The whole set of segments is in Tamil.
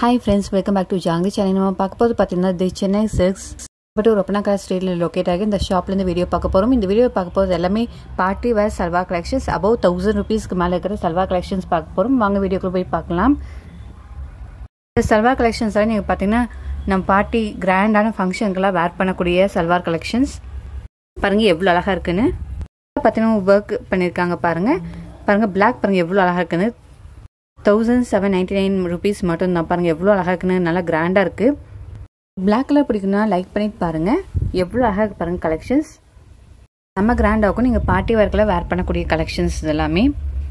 hi friends welcome back to Jangi channel நம்ம பார்க்க போது பார்த்தீங்கன்னா தி சென்னை சில்க்ஸ் பட் ஒரு ஒப்பனாக்கா ஸ்ட்ரீட்டில் லொக்கேட் ஆகி இந்த ஷாப்லேருந்து வீடியோ பார்க்க போகிறோம் இந்த வீடியோ பார்க்க போகிறது எல்லாமே party wear salwar collections above thousand ருபீஸ்க்கு மேலே இருக்கிற சல்வார் கலெக்ஷன்ஸ் பார்க்க போகிறோம் வாங்க வீடியோக்குள்ள போய் பார்க்கலாம் இந்த சல்வார் கலெக்ஷன்ஸ்லாம் நீங்கள் பார்த்தீங்கன்னா நம்ம பார்ட்டி கிராண்டான ஃபங்க்ஷனுக்கெல்லாம் வேர் பண்ணக்கூடிய சல்வார் கலெக்ஷன்ஸ் பாருங்கள் எவ்வளோ அழகாக இருக்குன்னு பார்த்தீங்கன்னா ஒர்க் பண்ணியிருக்காங்க பாருங்கள் பாருங்கள் பிளாக் பாருங்கள் எவ்வளோ அழகாக இருக்குன்னு thousand seven ninety nine rupees மட்டும் தான் பாருங்கள் எவ்வளோ அழகாக இருக்குன்னு நல்லா கிராண்டாக இருக்குது பிளாக் கலர் பிடிக்குன்னா லைக் பண்ணிட்டு பாருங்கள் எவ்வளோ அழகாக இருக்கு பாருங்கள் கலெக்ஷன்ஸ் நம்ம கிராண்டாகும் நீங்கள் பார்ட்டி ஒர்க்கில் வேர் பண்ணக்கூடிய கலெக்ஷன்ஸ் எல்லாமே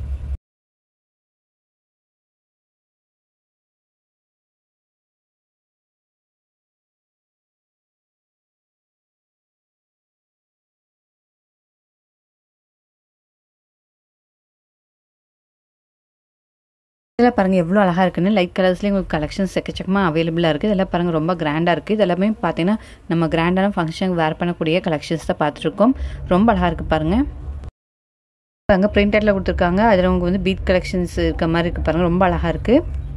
இதில் பாருங்கள் எவ்வளோ அழகாக இருக்குன்னு லைட் கலர்ஸ்லேயே உங்களுக்கு கலெக்ஷன்ஸ் எக்கச்சக்கமாக அவைலபிளாக இருக்குது இதெல்லாம் பாருங்கள் ரொம்ப கிராண்டாக இருக்குது இதெல்லாமே பார்த்தீங்கன்னா நம்ம கிராண்டான ஃபங்க்ஷனுக்கு வேர் பண்ணக்கூடிய கலெக்ஷன்ஸ் தான் பார்த்துருக்கோம் ரொம்ப அழகாக இருக்குது பாருங்கள் பாருங்க பிரிண்டரில் கொடுத்துருக்காங்க அதில் உங்களுக்கு வந்து பீட் கலெக்ஷன்ஸ் இருக்க மாதிரி இருக்குது பாருங்கள் ரொம்ப அழகாக இருக்குது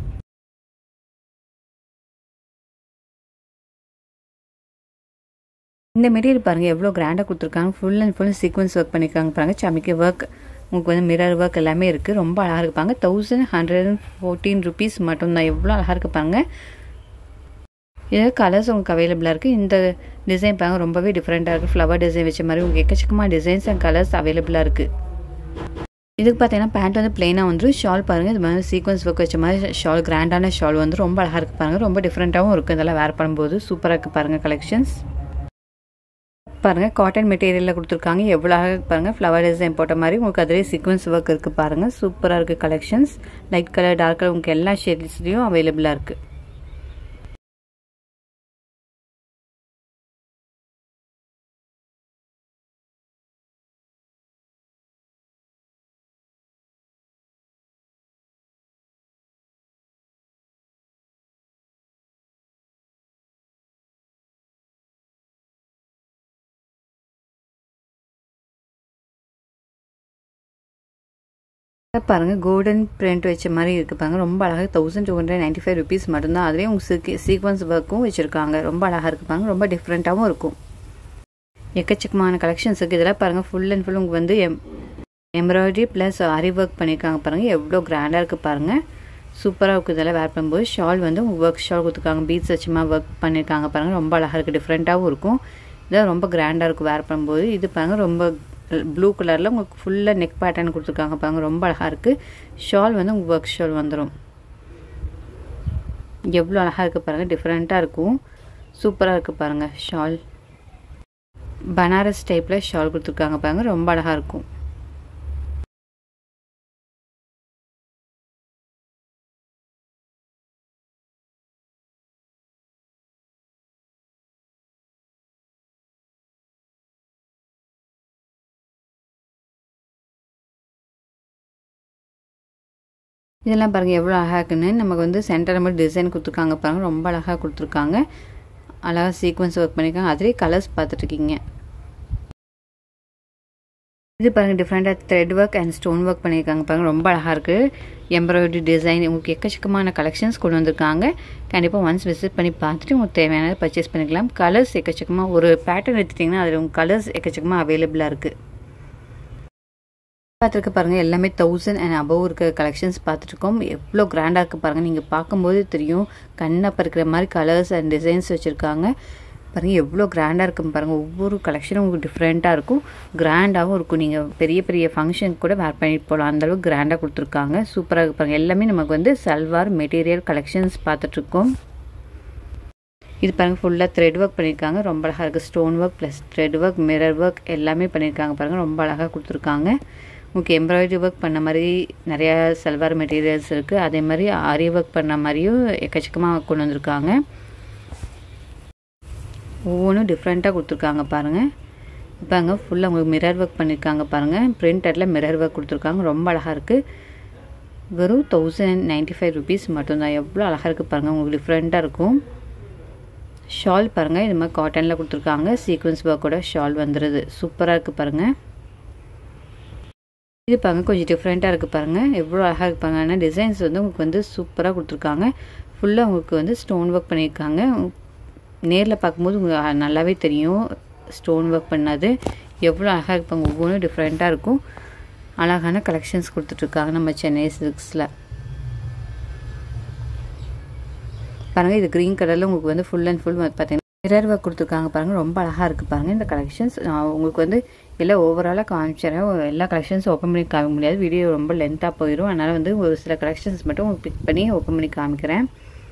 இந்த மெட்டீரியல் பாருங்கள் எவ்வளோ கிராண்டாக கொடுத்துருக்காங்க full and full sequins work பண்ணியிருக்காங்க பாருங்கள் சமைக்க ஒர்க் உங்களுக்கு வந்து மிரர் ஒர்க் எல்லாமே இருக்குது ரொம்ப அழகாக இருப்பாங்க thousand hundred and fourteen rupees மட்டும்தான் எவ்வளோ அழகாக இருப்பாங்க இது கலர்ஸ் உங்களுக்கு அவைலபிளாக இருக்குது இந்த டிசைன் பாருங்க ரொம்பவே டிஃப்ரெண்ட்டாக இருக்குது ஃப்ளவர் டிசைன் வச்ச மாதிரி உங்களுக்கு எக்கச்சக்கமாக டிசைன்ஸ் அண்ட் கலர்ஸ் அவைலபிளாக இருக்குது இதுக்கு பார்த்தீங்கன்னா பேண்ட் வந்து பிளெயினாக வந்துடும் ஷால் பாருங்கள் இது மாதிரி சீக்வன்ஸ் ஒர்க் வச்ச மாதிரி ஷால் கிராண்டான ஷால் வந்து ரொம்ப அழகாக இருக்குது பாருங்கள் ரொம்ப டிஃப்ரெண்ட்டாகவும் இருக்குது இதெல்லாம் வேர் பண்ணும்போது சூப்பராக இருக்குது பாருங்கள் கலெக்ஷன்ஸ் பாருங்கள் காட்டன் மெட்டீரியலில் கொடுத்துருக்காங்க எவ்வளோ அழகாக பாருங்கள் ஃப்ளவர் டிசைன் போட்ட மாதிரி உங்களுக்கு அதிலே சீக்வன்ஸ் ஒர்க் இருக்குது பாருங்கள் சூப்பராக இருக்குது collections light colour dark colour உங்களுக்கு எல்லா ஷேட்ஸ்லேயும் அவைலபிளாக இருக்குது பாருங்கள் கோல்டன் பிரிண்ட் வச்ச மாதிரி இருக்குது பாருங்கள் ரொம்ப அழகாக thousand two hundred ninety five rupees மட்டும்தான் அதுலேயே உங்களுக்கு சீக்வன்ஸ் ஒர்க்கும் வச்சுருக்காங்க ரொம்ப அழகாக இருக்குது பாருங்கள் ரொம்ப டிஃப்ரெண்ட்டாகவும் இருக்கும் எக்கச்சக்கமான கலெக்ஷன்ஸ் இருக்குது இதெல்லாம் பாருங்கள் ஃபுல் அண்ட் ஃபுல் உங்களுக்கு வந்து எம் எம்ப்ராய்டரி ப்ளஸ் அரி ஒர்க் பண்ணியிருக்காங்க பாருங்கள் எவ்வளோ கிராண்டாக இருக்குது பாருங்கள் சூப்பராக இருக்குது இதெல்லாம் வேர் பண்ணும்போது ஷால் வந்து ஒர்க் ஷால் கொடுத்துருக்காங்க பீட்ஸ் வச்சுமா ஒர்க் பண்ணியிருக்காங்க பாருங்கள் ரொம்ப அழகாக இருக்குது டிஃப்ரெண்ட்டாகவும் இருக்கும் இதெல்லாம் ரொம்ப கிராண்டாக இருக்கும் வேர் பண்ணும்போது இது பாருங்கள் ரொம்ப ப்ளூ கலரில் உங்களுக்கு ஃபுல்லாக நெக் பேட்டர்ன் கொடுத்துருக்காங்க பாருங்க ரொம்ப அழகாக இருக்குது ஷால் வந்து உங்களுக்கு ஒர்க் ஷால் வந்துடும் எவ்வளோ அழகாக இருக்குது பாருங்கள் டிஃப்ரெண்ட்டாக இருக்கும் சூப்பராக இருக்குது பாருங்கள் ஷால் பனாரஸ் டைப்பில் ஷால் கொடுத்துருக்காங்க பாருங்கள் ரொம்ப அழகாக இருக்கும் இதெல்லாம் பாருங்கள் எவ்வளோ அழகாக இருக்குன்னு நமக்கு வந்து சென்டர் மாதிரி டிசைன் கொடுத்துருக்காங்க பாருங்கள் ரொம்ப அழகாக கொடுத்துருக்காங்க அழகாக சீக்வன்ஸ் ஒர்க் பண்ணியிருக்காங்க அதிலே கலர்ஸ் பார்த்துட்ருக்கீங்க இது பாருங்கள் டிஃப்ரெண்ட்டாக thread work and stone work பண்ணியிருக்காங்க பாருங்கள் ரொம்ப அழகாக இருக்குது எம்ப்ராய்டரி டிசைன் உங்களுக்கு எக்கச்சக்கமான கலெக்ஷன்ஸ் கொண்டு வந்திருக்காங்க கண்டிப்பாக ஒன்ஸ் விசிட் பண்ணி பார்த்துட்டு உங்களுக்கு தேவையானதை பர்ச்சேஸ் பண்ணிக்கலாம் கலர்ஸ் எக்கச்சக்கமாக ஒரு பேட்டர்ன் எடுத்துட்டிங்கன்னா அதில் உங்கள் கலர்ஸ் எக்கச்சக்கமாக அவைலபிளாக இருக்குது பார்த்துருக்க பாருங்கள் எல்லாமே தௌசண்ட் அண்ட் அபவ் இருக்க கலெக்ஷன்ஸ் பார்த்துட்ருக்கோம் எவ்வளோ கிராண்டாக இருக்குது பாருங்கள் நீங்கள் பார்க்கும்போது தெரியும் கண்ணை பறிக்கிற மாதிரி கலர்ஸ் அண்ட் டிசைன்ஸ் வச்சுருக்காங்க பாருங்கள் எவ்வளோ கிராண்டாக இருக்கும் பாருங்கள் ஒவ்வொரு கலெக்ஷனும் உங்களுக்கு டிஃப்ரெண்ட்டாக இருக்கும் கிராண்டாகவும் இருக்கும் நீங்கள் பெரிய பெரிய ஃபங்க்ஷனுக்கு கூட வேர் பண்ணிட்டு போகலாம் அந்தளவுக்கு கிராண்டாக கொடுத்துருக்காங்க சூப்பராக இருக்கு பாருங்கள் எல்லாமே நமக்கு வந்து சல்வார் மெட்டீரியல் கலெக்ஷன்ஸ் பார்த்துட்ருக்கோம் இது பாருங்கள் ஃபுல்லாக த்ரெட் ஒர்க் பண்ணியிருக்காங்க ரொம்ப அழகாக இருக்குது stone work plus thread work mirror work எல்லாமே பண்ணியிருக்காங்க பாருங்கள் ரொம்ப அழகாக கொடுத்துருக்காங்க உங்களுக்கு எம்ப்ராய்டரி ஒர்க் பண்ண மாதிரி நிறையா சல்வார் மெட்டீரியல்ஸ் இருக்குது அதே மாதிரி ஆரி ஒர்க் பண்ண மாதிரியும் எக்கச்சக்கமாக கொண்டு வந்திருக்காங்க ஒவ்வொன்றும் டிஃப்ரெண்ட்டாக கொடுத்துருக்காங்க பாருங்கள் இப்போ அங்கே ஃபுல்லாக உங்களுக்கு மிரர் ஒர்க் பண்ணியிருக்காங்க பாருங்கள் பிரிண்டரில் மிரர் ஒர்க் கொடுத்துருக்காங்க ரொம்ப அழகாக இருக்குது வெறும் தௌசண்ட் நைன்ட்டி ஃபைவ் ருபீஸ் மட்டும்தான் எவ்வளோ அழகாக இருக்குது பாருங்கள் உங்களுக்கு டிஃப்ரெண்ட்டாக இருக்கும் ஷால் பாருங்கள் இது மாதிரி காட்டனில் கொடுத்துருக்காங்க சீக்வன்ஸ் ஒர்க்கோட ஷால் வந்துடுது சூப்பராக இருக்குது பாருங்கள் இது பாருங்க கொஞ்சம் டிஃப்ரெண்ட்டாக இருக்குது பாருங்கள் எவ்வளோ அழகாக இருப்பாங்க ஆனால் டிசைன்ஸ் வந்து உங்களுக்கு வந்து சூப்பராக கொடுத்துருக்காங்க ஃபுல்லாக உங்களுக்கு வந்து ஸ்டோன் ஒர்க் பண்ணியிருக்காங்க நேரில் பார்க்கும்போது உங்களுக்கு நல்லாவே தெரியும் ஸ்டோன் ஒர்க் பண்ணது எவ்வளோ அழகாக இருப்பாங்க ஒவ்வொன்றும் டிஃப்ரெண்ட்டாக இருக்கும் அழகான கலெக்ஷன்ஸ் கொடுத்துட்ருக்காங்க நம்ம சென்னை சில்க்ஸில் பாருங்கள் இது க்ரீன் கலரில் உங்களுக்கு வந்து ஃபுல் அண்ட் ஃபுல் பார்த்தீங்கன்னா மிரர் ஒர்க் கொடுத்துருக்காங்க பாருங்கள் ரொம்ப அழகாக இருக்குது பாருங்கள் இந்த கலெக்ஷன்ஸ் நான் உங்களுக்கு வந்து எல்லாம் ஓவராலாக காமிச்சிடறேன் எல்லா கலெக்ஷன்ஸும் ஓப்பன் பண்ணி காமிக்க முடியாது வீடியோ ரொம்ப லென்த்தாக போயிடும் அதனால் வந்து ஒரு சில கலெக்ஷன்ஸ் மட்டும் உங்களுக்கு பிக் பண்ணி ஓப்பன் பண்ணி காமிக்கிறேன்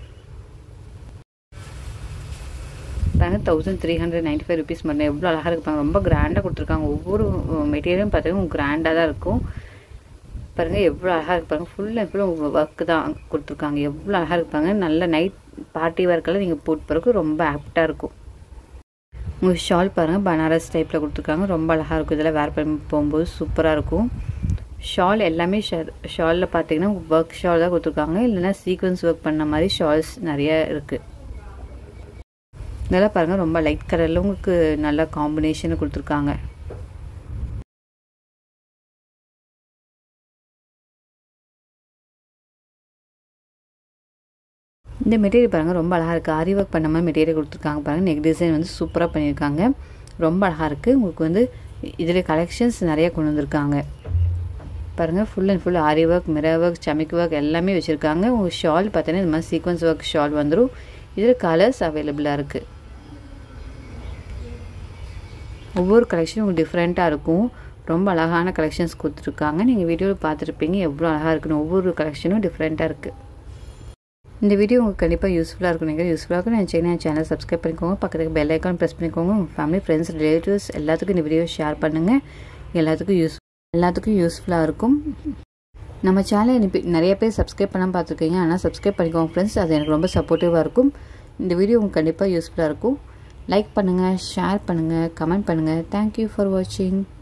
பாருங்க thousand three hundred ninety five rupees மட்டும் எவ்வளோ அழகாக இருப்பாங்க ரொம்ப கிராண்டாக கொடுத்துருக்காங்க ஒவ்வொரு மெட்டீரியலும் பார்த்தீங்கன்னா கிராண்டாக தான் இருக்கும் பாருங்கள் எவ்வளோ அழகாக இருப்பாங்க ஃபுல் அண்ட் ஃபுல் ஒர்க்கு தான் கொடுத்துருக்காங்க எவ்வளோ அழகாக இருப்பாங்க நல்ல நைட் பார்ட்டி ஒர்க்கெல்லாம் நீங்கள் போட்டு பிறகு ரொம்ப ஆப்டாக இருக்கும் உங்கள் ஷால் பாருங்கள் பனாரஸ் டைப்பில் கொடுத்துருக்காங்க ரொம்ப அழகாக இருக்கும் இதெல்லாம் வேர் பண்ணி போகும்போது சூப்பராக இருக்கும் ஷால் எல்லாமே ஷாலில் பார்த்தீங்கன்னா ஒர்க் ஷால் தான் கொடுத்துருக்காங்க இல்லைன்னா சீக்வன்ஸ் ஒர்க் பண்ண மாதிரி ஷால்ஸ் நிறைய இருக்குது இதெல்லாம் பாருங்கள் ரொம்ப லைட் கலரில் உங்களுக்கு நல்ல காம்பினேஷன் கொடுத்துருக்காங்க இந்த மெட்டீரியல் பாருங்கள் ரொம்ப அழகாக இருக்குது ஆரி ஒர்க் பண்ண மாதிரி மெட்டீரியல் கொடுத்துருக்காங்க பாருங்கள் நெக் டிசைன் வந்து சூப்பராக பண்ணியிருக்காங்க ரொம்ப அழகாக இருக்குது உங்களுக்கு வந்து இதில் கலெக்ஷன்ஸ் நிறைய கொண்டு வந்திருக்காங்க பாருங்கள் full and full aari work mirror work சமிக் ஒர்க் எல்லாமே வச்சுருக்காங்க உங்கள் ஷால் பார்த்தீங்கன்னா இந்த மாதிரி சீக்வன்ஸ் ஒர்க் ஷால் வந்துடும் இதில் கலர்ஸ் அவைலபிளாக இருக்குது ஒவ்வொரு கலெக்ஷனும் உங்களுக்கு டிஃப்ரெண்ட்டாக இருக்கும் ரொம்ப அழகான கலெக்ஷன்ஸ் கொடுத்துருக்காங்க நீங்கள் வீடியோவில் பார்த்துருப்பீங்க எவ்வளோ அழகாக இருக்குன்னு ஒவ்வொரு கலெக்ஷனும் டிஃப்ரெண்ட்டாக இருக்குது இந்த வீடியோ உங்களுக்கு கண்டிப்பாக யூஸ்ஃபுல்லாக இருக்கும் நீங்கள் யூஸ்ஃபுல்லாக இருக்கும் நான் சேனல் சேனல் சப்ஸ்கிரைப் பண்ணிக்கோங்க பக்கத்துக்கு பெல் ஐக்கான் ப்ரெஸ் பண்ணிக்கோங்க உங்கள் ஃபேமிலி ஃப்ரெண்ட்ஸ் ரிலேட்டிவ்ஸ் எல்லாத்துக்கும் இந்த வீடியோ ஷேர் பண்ணுங்கள் எல்லாத்துக்கும் யூஸ் எல்லாத்துக்கும் யூஸ்ஃபுல்லாக இருக்கும் நம்ம சேனல் நிறைய பேர் சப்ஸ்கிரைப் பண்ணாமல் பார்த்துருக்கீங்க ஆனால் சப்ஸ்கிரைப் பண்ணிக்கோங்க ஃப்ரெண்ட்ஸ் அது எனக்கு ரொம்ப சப்போர்ட்டிவாக இருக்கும் இந்த வீடியோ உங்களுக்கு கண்டிப்பாக யூஸ்ஃபுல்லாக இருக்கும் லைக் பண்ணுங்கள் ஷேர் பண்ணுங்கள் கமெண்ட் பண்ணுங்கள் தேங்க்யூ ஃபார் வாட்சிங்